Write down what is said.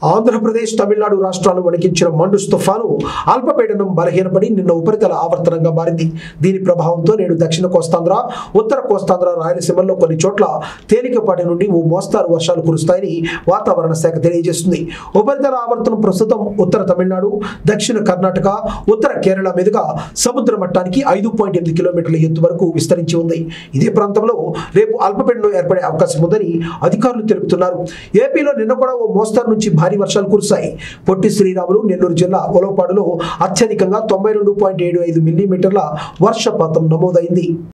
ఆంధ్రప్రదేశ్ తమిళనాడు రాష్ట్రాలు వణికించిన మండుస్ తుఫాను అల్పపీడనం బలహీనపడి నిన్న ఉపరితల ఆవర్తనంగా మారింది దీని ప్రభావంతో నేడు దక్షిణ కోస్తాంధ్ర ఉత్తర కోస్తాంధ్ర రాయలసీమల్లో కొన్ని చోట్ల తేలికపాటి నుండి ఓ మోస్తారు వర్షాలు కురుస్తాయని వాతావరణ శాఖ తెలియజేస్తుంది ఉపరితల ఆవర్తనం ప్రస్తుతం ఉత్తర తమిళనాడు దక్షిణ కర్ణాటక ఉత్తర కేరళ మీదుగా సముద్ర మట్టానికి ఐదు పాయింట్ ఎనిమిది కిలోమీటర్ల ఎత్తు వరకు విస్తరించి ఉంది ఇదే ప్రాంతంలో రేపు అల్పపీడనం ఏర్పడే అవకాశం ఉందని అధికారులు తెలుపుతున్నారు ఏపీలో నిన్న కూడా ఓ మోస్తారు నుంచి భారీ వర్షాలు కురిశాయి పొట్టి శ్రీరాములు నెల్లూరు జిల్లా ఒలవపాడులో అత్యధికంగా తొంభై రెండు పాయింట్ ఏడు ఐదు మిల్లీమీటర్ల వర్షపాతం నమోదైంది